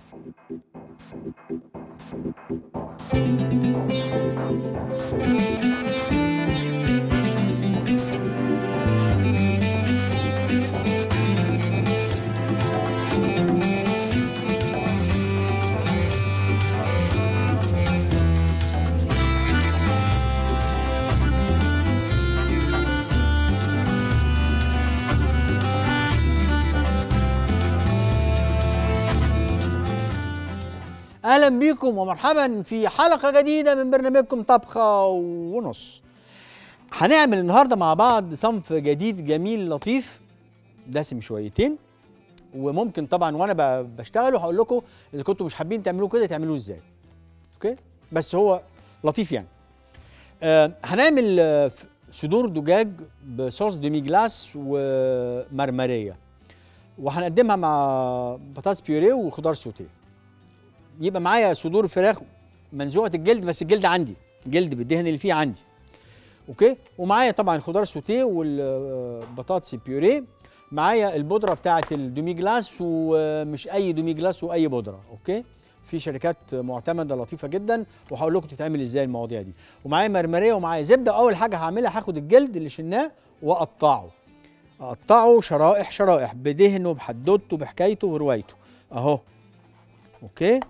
اهلا بيكم ومرحبا في حلقه جديده من برنامجكم طبخه ونص هنعمل النهارده مع بعض صنف جديد جميل لطيف دسم شويتين وممكن طبعا وانا ب- بشتغله هقول لكم اذا كنتوا مش حابين تعملوه كده تعملوه ازاي اوكي بس هو لطيف يعني آه هنعمل آه، ف- صدور دجاج بصوص ديمي جلاس ومرمريه وهنقدمها مع بطاطس بيوريه وخضار سوتيه يبقى معايا صدور فراخ منزوعه الجلد بس الجلد عندي جلد بالدهن اللي فيه عندي اوكي ومعايا طبعا خضار سوتيه والبطاطس بيوريه معايا البودره بتاعه الدومي جلاس ومش اي دومي جلاس واي بودره اوكي في شركات معتمده لطيفه جدا وهقول لكم تتعمل ازاي المواضيع دي ومعايا مرمريه ومعايا زبده اول حاجه هعملها هاخد الجلد اللي شلناه واقطعه اقطعه شرائح شرائح بدهنه بحدوته بحكايته وروايته اهو اوكي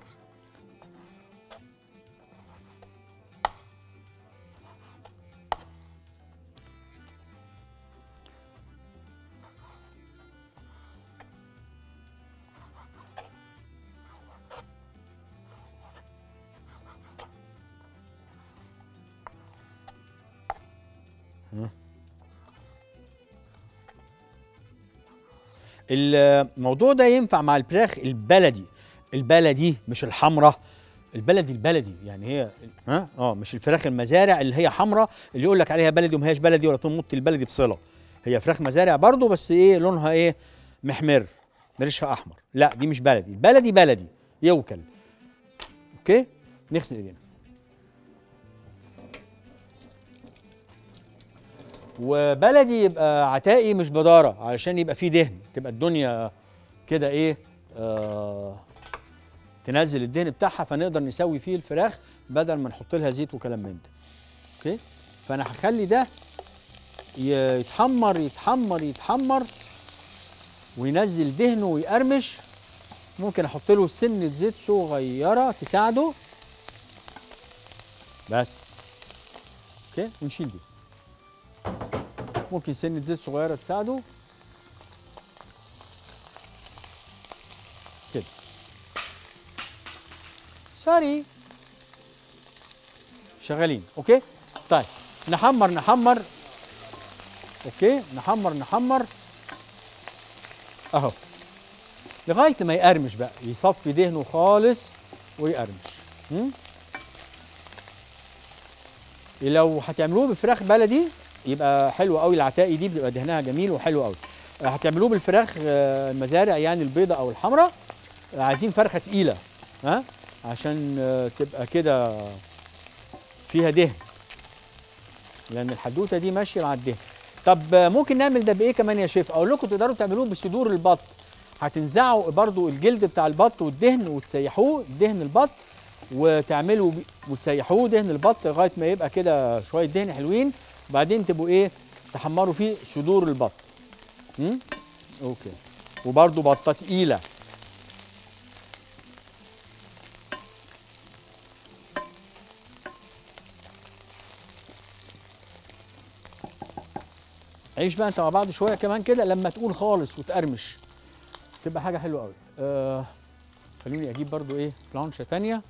الموضوع ده ينفع مع الفراخ البلدي البلدي مش الحمراء البلدي البلدي يعني هي ها اه مش الفراخ المزارع اللي هي حمراء اللي يقول لك عليها بلدي وما هياش بلدي ولا تنمط البلدي بصله هي فراخ مزارع برضو بس ايه لونها ايه محمر ريشها احمر لا دي مش بلدي البلدي بلدي يوكل اوكي نغسل ايدينا وبلدي يبقى عتائي مش بداره علشان يبقى فيه دهن تبقى الدنيا كده ايه آه تنزل الدهن بتاعها فنقدر نسوي فيه الفراخ بدل ما نحط لها زيت وكلام من ده اوكي فانا هخلي ده ي- يتحمر يتحمر يتحمر وينزل دهنه ويقرمش ممكن احط له سنه زيت صغيره تساعده بس اوكي ونشيل دي ممكن سنه زيت صغيره تساعده كده سوري شغالين اوكي طيب نحمر نحمر اوكي نحمر نحمر اهو لغايه ما يقرمش بقى يصفي دهنه خالص ويقرمش م? لو هتعملوه بفراخ بلدي يبقى حلو قوي العتائي دي بيبقى دهنها جميل وحلو قوي هتعملوه بالفراخ آه، المزارع يعني البيضة او الحمراء آه، عايزين فرخه تقيله ها عشان آه، تبقى كده فيها دهن لان الحدوته دي ماشيه مع الدهن طب آه، ممكن نعمل ده بايه كمان يا شيف اقول لكم تقدروا تعملوه بصدور البط هتنزعوا برضو الجلد بتاع البط والدهن وتسيحوه دهن البط وتعملوا بي- وتسيحوه دهن البط لغايه ما يبقى كده شويه دهن حلوين وبعدين تبقوا ايه تحمروا فيه صدور البط امم اوكي وبرضو بطه تقيله عيش بقى انت مع بعض شويه كمان كده لما تقول خالص وتقرمش تبقى حاجه حلوه قوي آه خلوني اجيب برضو ايه بلانشه تانية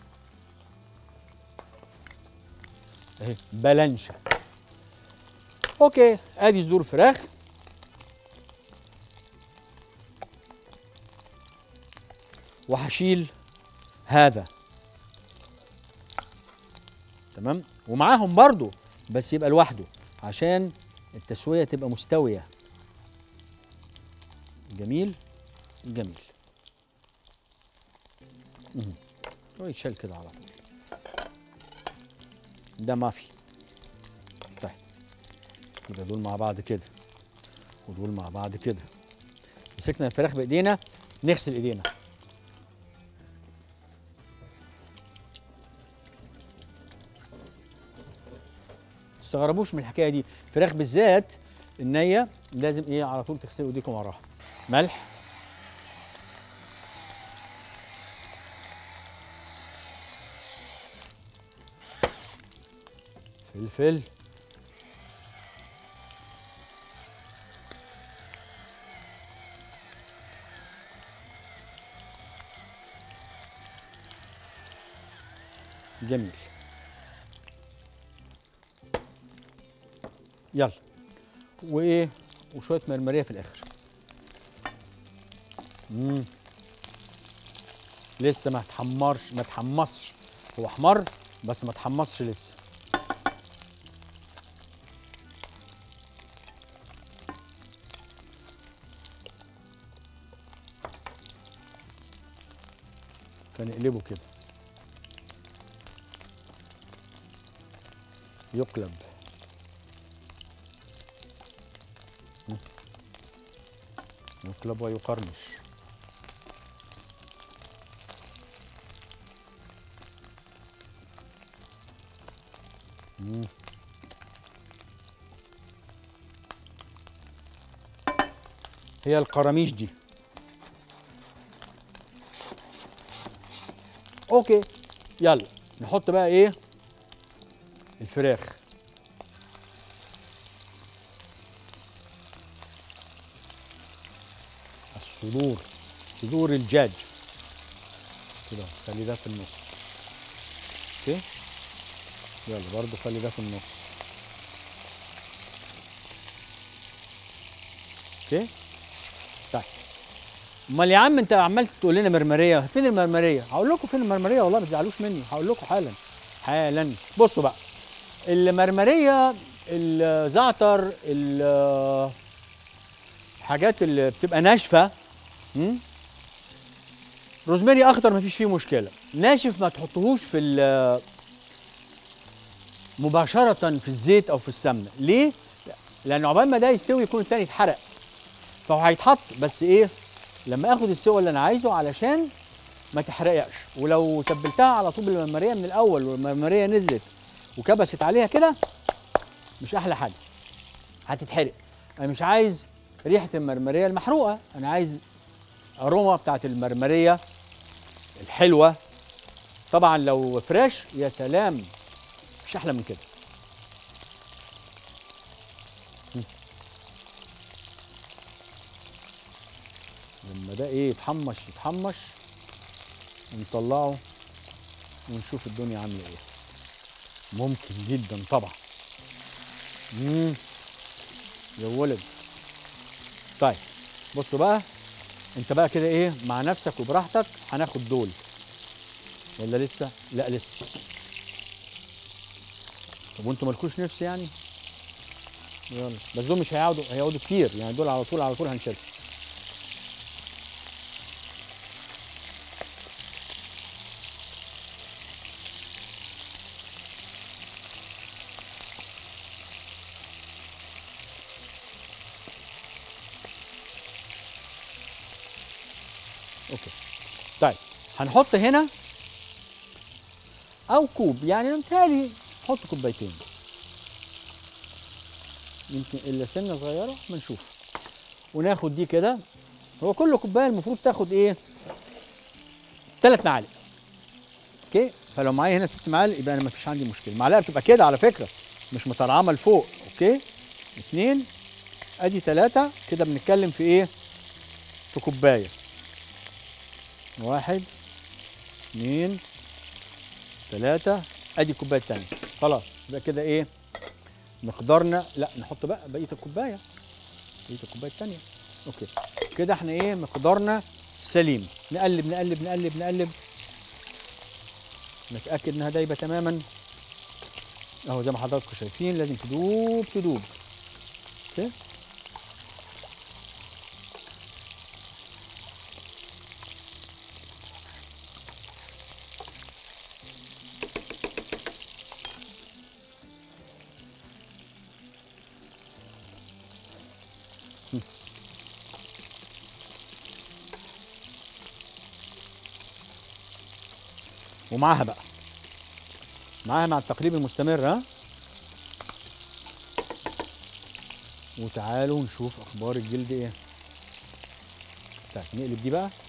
اهي بلانشه اوكي ادي صدور فراخ وهشيل هذا تمام ومعاهم برضو بس يبقى لوحده عشان التسويه تبقى مستويه جميل جميل مم. ويتشال كده على طول ده ما في طيب يبقى دول مع بعض كده ودول مع بعض كده مسكنا الفراخ بايدينا نغسل ايدينا تستغربوش من الحكايه دي فراخ بالذات النيه لازم ايه على طول تغسلوا ايديكم وراها ملح فلفل جميل يلا وايه وشويه مرمريه في الاخر مم. لسه ما اتحمرش ما اتحمصش هو احمر بس ما اتحمصش لسه فنقلبه كده يقلب مم. يقلب ويقرمش مم. هي القراميش دي اوكي يلا نحط بقى ايه الفراخ الصدور صدور الدجاج كده خلي ده في النص اوكي يلا برضو خلي ده في النص اوكي طيب امال يا عم انت عمال تقول لنا مرمريه فين المرمريه هقول لكم فين المرمريه والله ما تزعلوش مني هقول لكم حالا حالا بصوا بقى المرمريه الزعتر ال- الحاجات اللي بتبقى ناشفه م? روزماري اخضر مفيش فيه مشكله ناشف ما تحطهوش في ال- مباشره في الزيت او في السمنه ليه لان عقبال ما ده يستوي يكون التاني اتحرق فهو هيتحط بس ايه لما اخد السوى اللي انا عايزه علشان ما تحرقش ولو تبلتها على طول بالمرمريه من الاول والمرمريه نزلت وكبست عليها كده مش احلى حاجه هتتحرق انا مش عايز ريحه المرمريه المحروقه انا عايز اروما بتاعت المرمريه الحلوه طبعا لو فريش يا سلام مش احلى من كده م. لما ده ايه يتحمش يتحمش ونطلعه ونشوف الدنيا عامله ايه ممكن جدا طبعا امم يا ولد طيب بصوا بقى انت بقى كده ايه مع نفسك وبراحتك هناخد دول ولا لسه لا لسه طب وانتوا مالكوش نفس يعني يلا بس دول مش هيقعدوا هيقعدوا كتير يعني دول على طول على طول هنشيلهم اوكي طيب هنحط هنا او كوب يعني متهيألي حط كوبايتين يمكن الا سنه صغيره ما نشوف وناخد دي كده هو كل كوبايه المفروض تاخد ايه ثلاث معالق اوكي فلو معايا هنا ست معالق يبقى انا ما فيش عندي مشكله المعلقه بتبقى كده على فكره مش مترعمه لفوق اوكي اتنين ادي ثلاثه كده بنتكلم في ايه في كوبايه واحد اثنين ثلاثة ادي الكوباية التانية خلاص يبقى كده ايه مقدارنا لا نحط بقى بقية الكوباية بقية الكوباية التانية اوكي كده احنا ايه مقدارنا سليم نقلب نقلب نقلب نقلب نتأكد انها دايبة تماما اهو زي ما حضراتكم شايفين لازم تدوب تدوب اوكي ومعاها بقى معاها مع التقليب المستمر ها وتعالوا نشوف اخبار الجلد ايه طيب نقلب دي بقى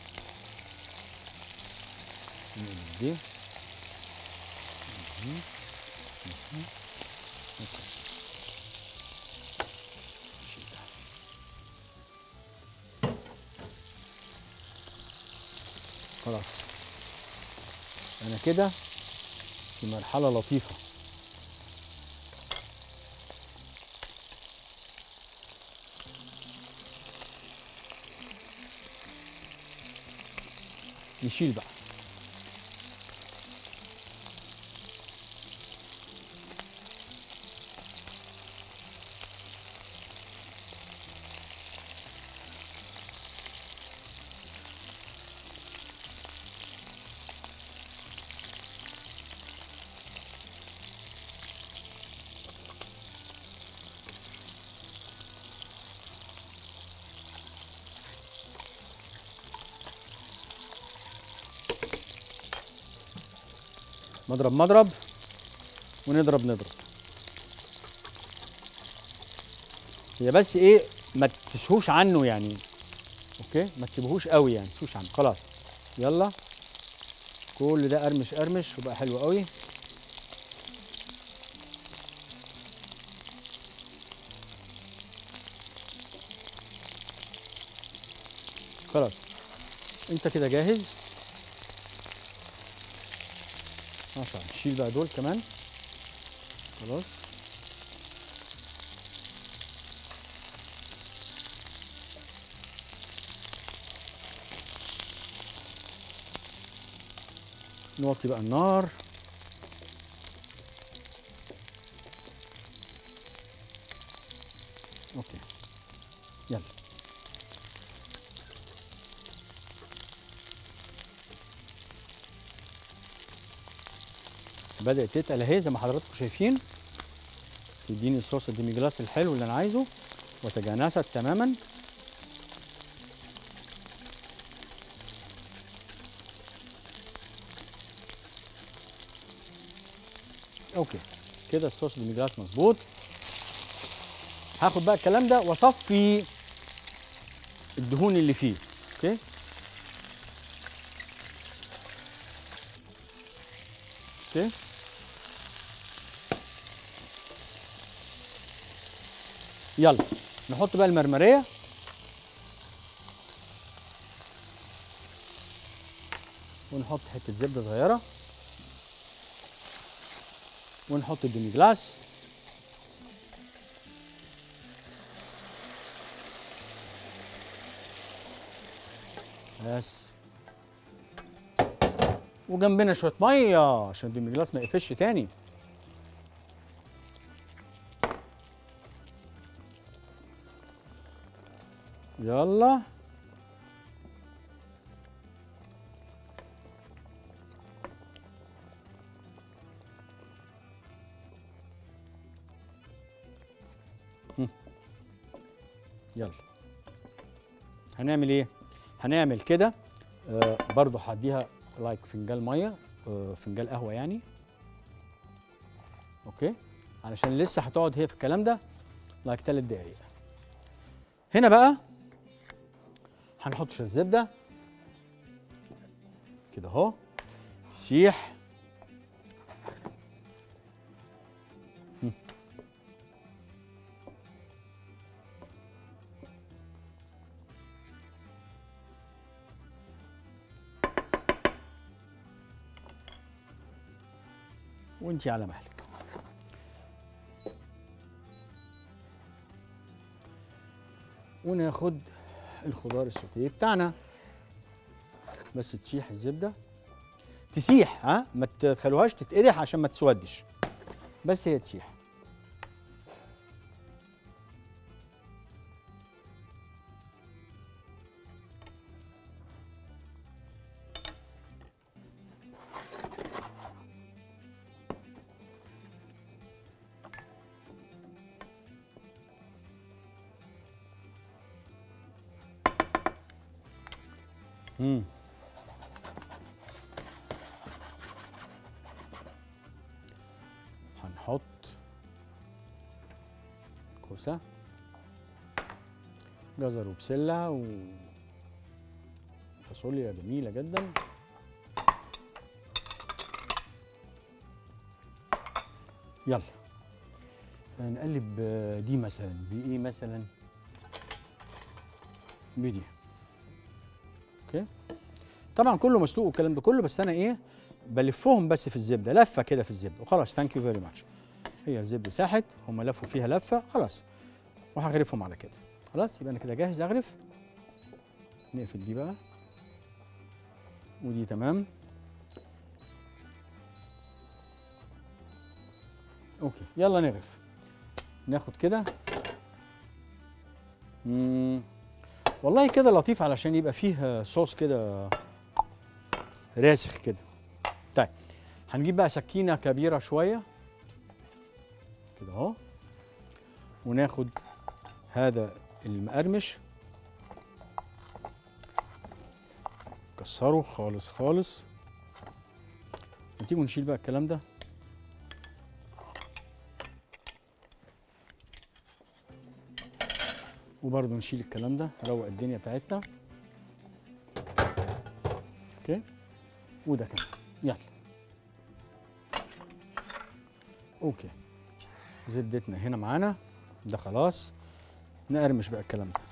نقلب دي مهم. مهم. أوكي. نشيل ده. خلاص انا كده في مرحله لطيفه نشيل بقى مضرب مضرب ونضرب نضرب هي بس ايه ما تسهوش عنه يعني اوكي ما تسيبوهوش قوي يعني تسهوش عنه خلاص يلا كل ده قرمش قرمش وبقى حلو قوي خلاص انت كده جاهز ما شاء الله نشيل بقى دول كمان خلاص نوطي بقى النار اوكي يلا بدأت تتقل اهي زي ما حضراتكم شايفين تديني الصوص الديمي جلاس الحلو اللي انا عايزه وتجانست تماما اوكي كده الصوص الديمي جلاس مظبوط هاخد بقى الكلام ده واصفي الدهون اللي فيه اوكي اوكي يلا نحط بقى المرمريه ونحط حته زبده صغيره ونحط الديمي جلاس بس وجنبنا شويه ميه عشان الديمي جلاس ما يقفش تاني يلا هم. يلا هنعمل ايه هنعمل كده آه برضو هديها لايك فنجان ميه آه فنجان قهوه يعني اوكي علشان لسه هتقعد هي في الكلام ده لايك ثلاث دقايق هنا بقى هنحط شويه زبده كده اهو تسيح هم. وانتي على مهلك وناخد الخضار السوتيه بتاعنا بس تسيح الزبده تسيح ها ما تخلوهاش تتقدح عشان ما تسودش بس هي تسيح مم. هنحط كوسة جزر وبسله و فاصوليا جميله جدا يلا هنقلب آه، دي مثلا بايه مثلا بدي اوكي طبعا كله مسلوق والكلام ده كله بس انا ايه بلفهم بس في الزبده لفه كده في الزبده وخلاص ثانك يو فيري ماتش هي الزبده ساحت هم لفوا فيها لفه خلاص وهغرفهم على كده خلاص يبقى انا كده جاهز اغرف نقفل دي بقى ودي تمام اوكي يلا نغرف ناخد كده مم. والله كده لطيف علشان يبقى فيه صوص كده راسخ كده طيب هنجيب بقى سكينه كبيره شويه كده اهو وناخد هذا المقرمش كسره خالص خالص تيجوا نشيل بقى الكلام ده وبرضه نشيل الكلام ده نروق الدنيا بتاعتنا اوكي وده كمان يلا اوكي زبدتنا هنا معانا ده خلاص نقرمش بقى الكلام ده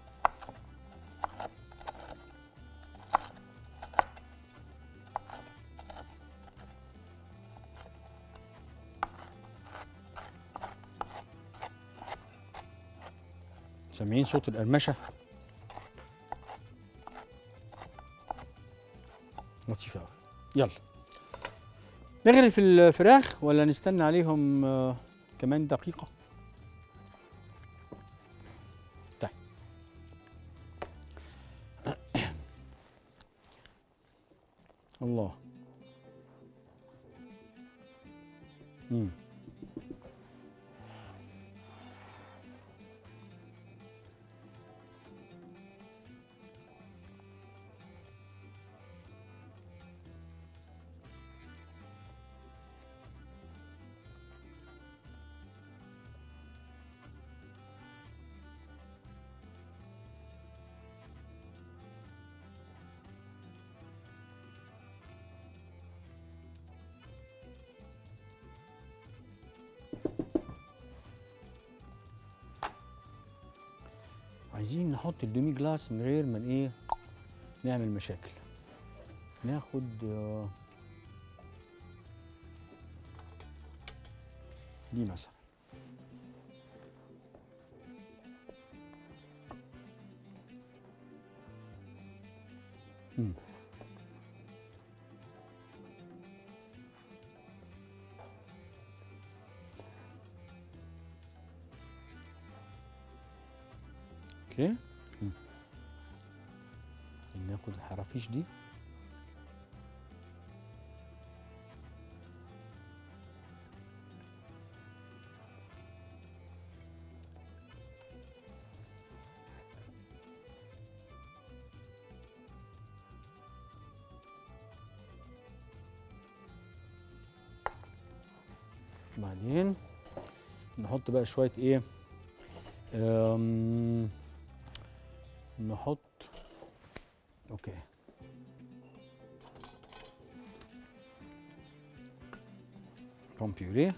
سامعين صوت القرمشه لطيفه قوي يلا نغرف الفراخ ولا نستنى عليهم آه، كمان دقيقه طيب الله امم عايزين نحط الدومي جلاس من غير ما ايه نعمل مشاكل ناخد آه، دي مثلا مم. اوكي مم. ناخد الحرافيش دي بعدين نحط بقى شوية ايه أم، نحط اوكي بوم بيوريه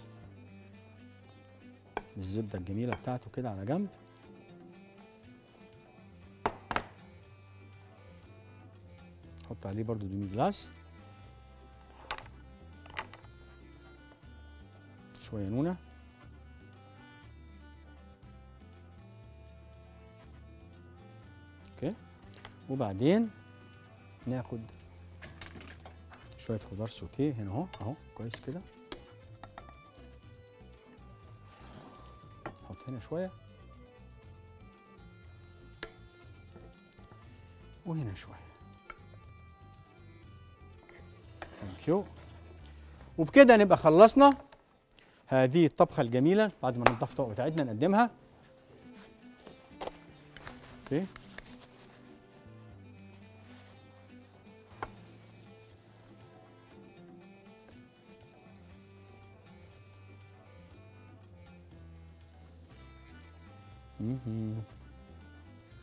بالزبدة الجميلة بتاعته كده على جنب نحط عليه برضو دومي جلاس شوية نونة اوكي وبعدين ناخد شوية خضار سوتيه هنا اهو اهو كويس كده نحط هنا شوية وهنا شوية ثانك يو وبكده نبقى خلصنا هذه الطبخة الجميلة بعد ما ننضف الطبق بتاعتنا نقدمها اوكي مهم.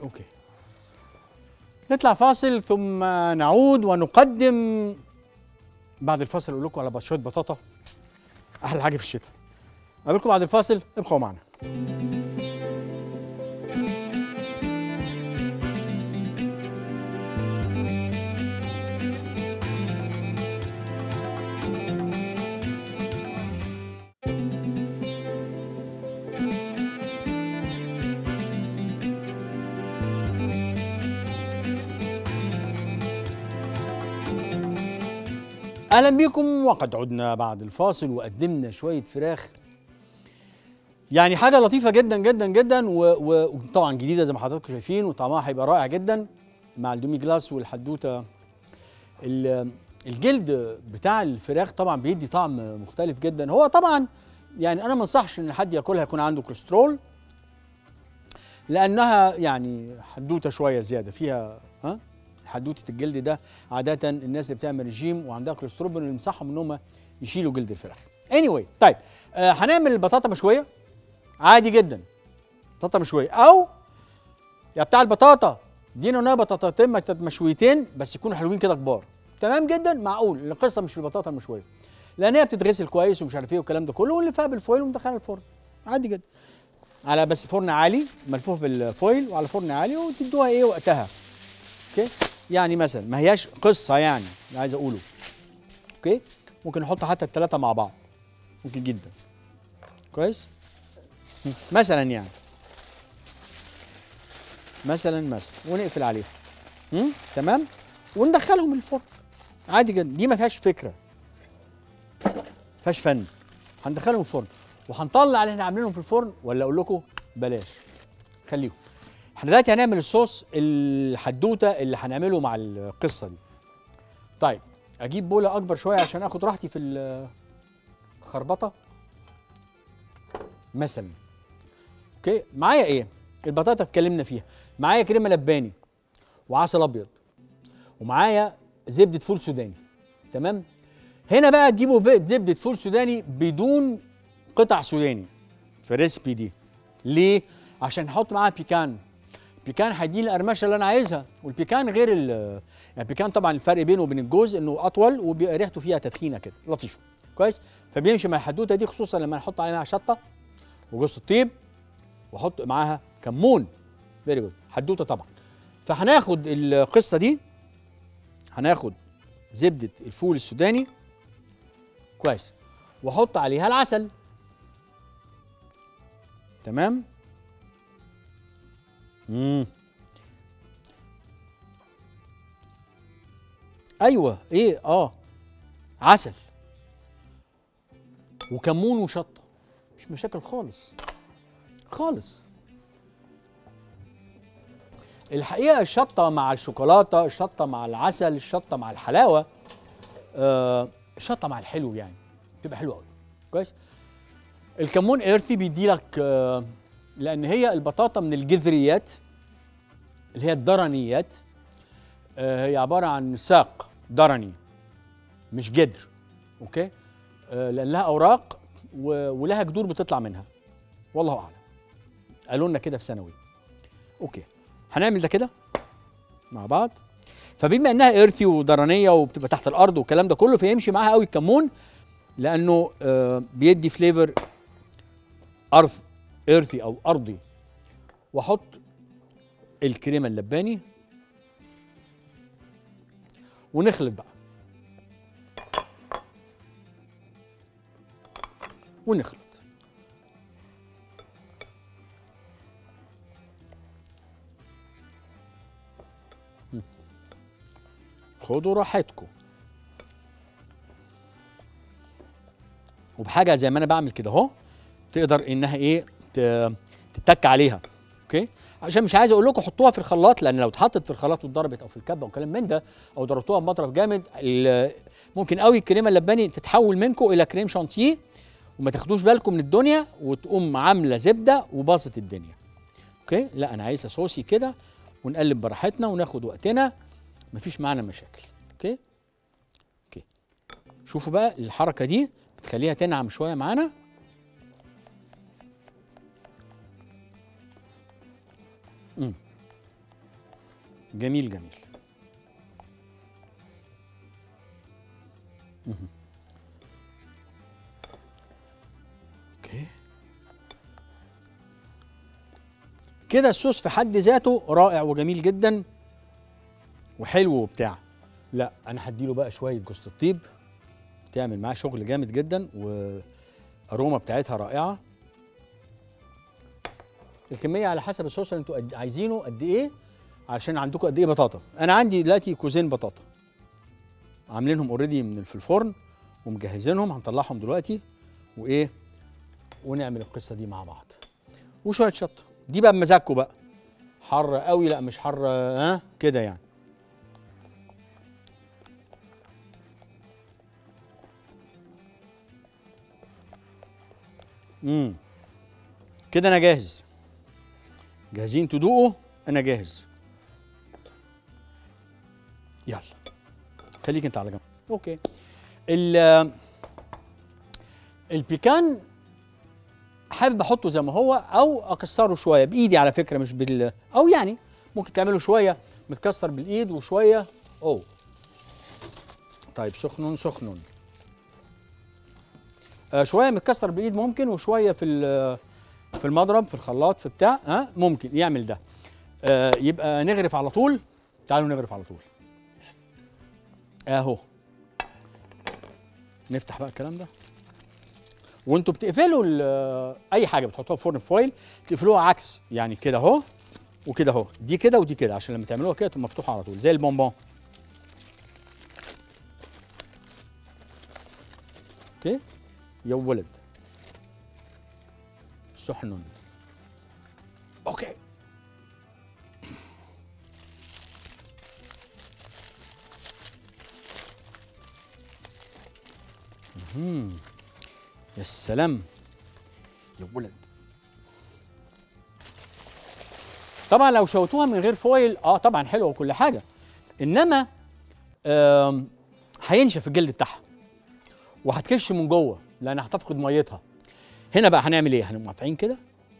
اوكي نطلع فاصل ثم نعود ونقدم بعد الفاصل اقول لكم على شويه بطاطا احلى حاجه في الشتاء اقابلكم بعد الفاصل ابقوا معنا اهلا بكم وقد عدنا بعد الفاصل وقدمنا شويه فراخ يعني حاجه لطيفه جدا جدا جدا و- و- وطبعا جديده زي ما حضراتكم شايفين وطعمها هيبقى رائع جدا مع الدومي جلاس والحدوته ال- الجلد بتاع الفراخ طبعا بيدي طعم مختلف جدا هو طبعا يعني انا ما انصحش ان حد ياكلها يكون عنده كوليسترول لانها يعني حدوته شويه زياده فيها ها حدوته الجلد ده عاده الناس اللي بتعمل رجيم وعندها كوليسترول بننصحهم ان هم يشيلوا جلد الفراخ anyway طيب آه هنعمل البطاطا مشويه عادي جدا بطاطا مشويه او يا بتاع البطاطا دينا نوع بطاطتين مت- مشويتين بس يكونوا حلوين كده كبار تمام جدا معقول القصه مش في البطاطا المشويه لان هي بتتغسل كويس ومش عارف ايه والكلام ده كله ونلفها بالفويل وندخلها الفرن عادي جدا على بس فرن عالي ملفوف بالفويل وعلى فرن عالي وتدوها ايه وقتها اوكي يعني مثلا ما هياش قصه يعني اللي عايز اقوله اوكي ممكن نحط حتى الثلاثه مع بعض ممكن جدا كويس مثلا يعني مثلا مثلا ونقفل عليهم مم؟ تمام وندخلهم الفرن عادي جدا دي ما فيهاش فكره ما فيهاش فن هندخلهم الفرن وهنطلع اللي احنا عاملينهم في الفرن ولا اقول لكم بلاش خليهم احنا دلوقتي هنعمل الصوص الحدوته اللي هنعمله مع القصه دي طيب اجيب بوله اكبر شويه عشان اخد راحتي في الخربطه مثلا اوكي معايا ايه البطاطا اتكلمنا فيها معايا كريمه لباني وعسل ابيض ومعايا زبده فول سوداني تمام هنا بقى تجيبوا في- زبده فول سوداني بدون قطع سوداني في الريسبي دي ليه عشان نحط معاها بيكان بيكان هيديني القرمشه اللي انا عايزها والبيكان غير ال يعني البيكان طبعا الفرق بينه وبين الجوز انه اطول وبيبقى ريحته فيها تدخينه كده لطيفه كويس فبيمشي مع الحدوته دي خصوصا لما نحط عليها شطه وجوز الطيب واحط معاها كمون فيري جود حدوته طبعا فهناخد القصه دي هناخد زبده الفول السوداني كويس واحط عليها العسل تمام امم ايوه ايه اه عسل وكمون وشطه مش مشاكل خالص خالص الحقيقه الشطه مع الشوكولاته الشطه مع العسل الشطه مع الحلاوه آه الشطه مع الحلو يعني بتبقى حلوه قوي كويس الكمون ايرثي بيدي لك آه لان هي البطاطا من الجذريات اللي هي الدرنيات آه هي عباره عن ساق درني مش جدر اوكي آه لان لها اوراق و- ولها جذور بتطلع منها والله اعلم قالوا لنا كده في ثانوي اوكي هنعمل ده كده مع بعض فبما انها ايرثي ودرنيه وبتبقى تحت الارض والكلام ده كله فيمشي معاها قوي الكمون لانه آه بيدي فليفر ارض ايرثي او ارضي واحط الكريمه اللباني ونخلط بقى ونخلط مم. خدوا راحتكم وبحاجه زي ما انا بعمل كده اهو تقدر انها ايه ت- تتك عليها اوكي عشان مش عايز اقول لكم حطوها في الخلاط لان لو اتحطت في الخلاط واتضربت او في الكبه وكلام من ده او ضربتوها بمطرف جامد ال- ممكن قوي الكريمه اللباني تتحول منكم الى كريم شانتيه وما تاخدوش بالكم من الدنيا وتقوم عامله زبده وباظت الدنيا اوكي لا انا عايزها صوصي كده ونقلب براحتنا وناخد وقتنا مفيش معانا مشاكل اوكي اوكي شوفوا بقى الحركه دي بتخليها تنعم شويه معانا مم. جميل جميل مهم. اوكي كده الصوص في حد ذاته رائع وجميل جدا وحلو وبتاع لا انا هديله بقى شويه جوز الطيب تعمل معاه شغل جامد جدا واروما بتاعتها رائعه الكميه على حسب الصوص اللي انتوا قد- عايزينه قد ايه علشان عندكم قد ايه بطاطا انا عندي دلوقتي كوزين بطاطا عاملينهم اوريدي من في الفرن ومجهزينهم هنطلعهم دلوقتي وايه ونعمل القصه دي مع بعض وشويه شطه دي بقى بمزاجكم بقى حر قوي لا مش حر ها كده يعني امم كده انا جاهز جاهزين تدوقوا انا جاهز يلا خليك انت على جنب اوكي ال البيكان حابب احطه زي ما هو او اكسره شويه بايدي على فكره مش بال او يعني ممكن تعمله شويه متكسر بالايد وشويه اوه طيب سخن سخن آه شويه متكسر بالايد ممكن وشويه في ال- في المضرب في الخلاط في بتاع ها آه ممكن يعمل ده آه يبقى نغرف على طول تعالوا نغرف على طول اهو نفتح بقى الكلام ده وانتوا بتقفلوا ال- اي حاجه بتحطوها في فرن فويل تقفلوها عكس يعني كده اهو وكده اهو دي كده ودي كده عشان لما تعملوها كده تبقى مفتوحه على طول زي البونبون اوكي يا ولد سحن اوكي مهم. يا سلام يا ولد طبعا لو شوتوها من غير فويل اه طبعا حلوه وكل حاجه انما آم، هينشف الجلد بتاعها وهتكش من جوه لان هتفقد ميتها هنا بقى هنعمل ايه هنقوم قاطعين كده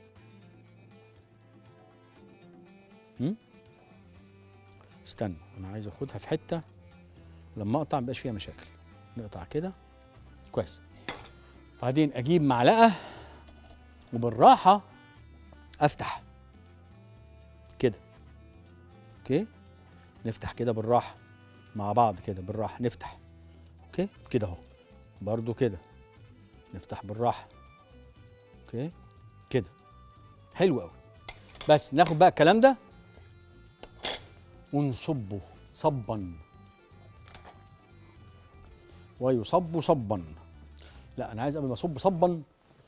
هم؟ استنى انا عايز اخدها في حته لما اقطع ميبقاش فيها مشاكل نقطع كده كويس بعدين اجيب معلقه وبالراحه افتح كده اوكي نفتح كده بالراحه مع بعض كده بالراحه نفتح اوكي كده اهو برضو كده نفتح بالراحه اوكي كده حلو قوي بس ناخد بقى الكلام ده ونصبه صبا ويصب صبا لا انا عايز قبل ما اصب صبا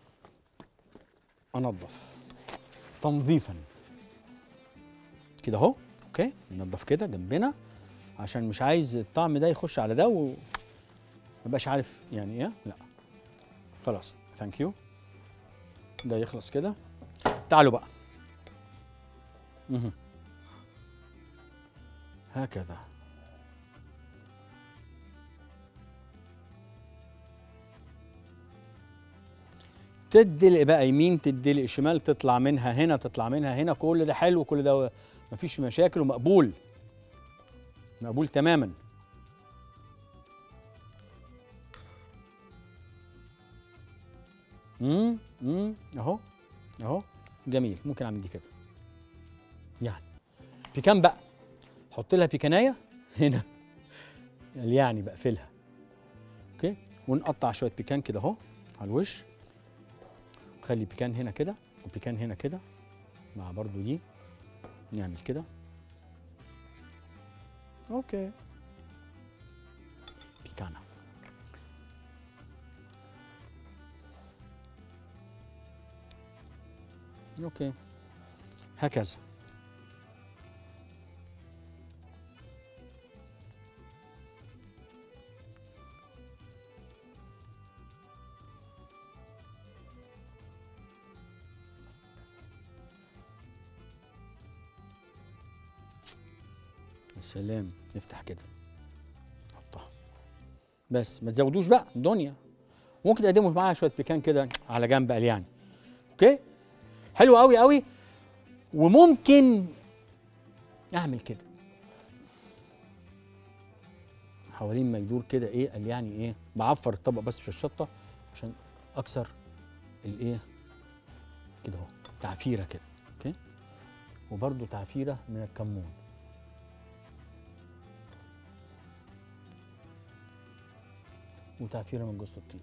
انضف تنظيفا كده اهو اوكي ننضف كده جنبنا عشان مش عايز الطعم ده يخش على ده و مبقاش عارف يعني ايه لا خلاص ثانك يو ده يخلص كده تعالوا بقى مهم. هكذا تدلق بقى يمين تدلق شمال تطلع منها هنا تطلع منها هنا كل ده حلو كل ده مفيش مشاكل ومقبول مقبول تماما امم امم اهو اهو جميل ممكن اعمل دي كده يعني بيكان بقى حط لها بيكانايه هنا يعني بقفلها اوكي ونقطع شويه بيكان كده اهو على الوش خلي بيكان هنا كده وبيكان هنا كده مع برضو دي نعمل كده اوكي بيكانا اوكي هكذا يا سلام نفتح كده نحطها بس ما تزودوش بقى دنيا ممكن تقدموا معاها شويه بيكان كده على جنب قال يعني اوكي حلو قوي قوي وممكن اعمل كده حوالين ما يدور كده ايه قال يعني ايه بعفر الطبق بس مش الشطه عشان اكسر الايه كده اهو تعفيره كده اوكي وبرده تعفيره من الكمون وتعفيره من جوز الطيب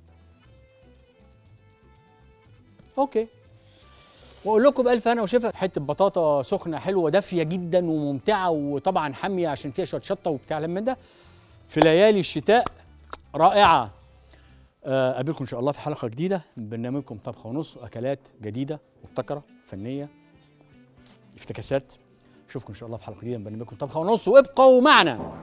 اوكي واقول لكم بالف هنا وشفا حته بطاطا سخنه حلوه دافيه جدا وممتعه وطبعا حاميه عشان فيها شويه شطه وبتاع من ده في ليالي الشتاء رائعه آه، اقابلكم ان شاء الله في حلقه جديده من برنامجكم طبخه ونص اكلات جديده مبتكره فنيه افتكاسات اشوفكم ان شاء الله في حلقه جديده من برنامجكم طبخه ونص وابقوا معنا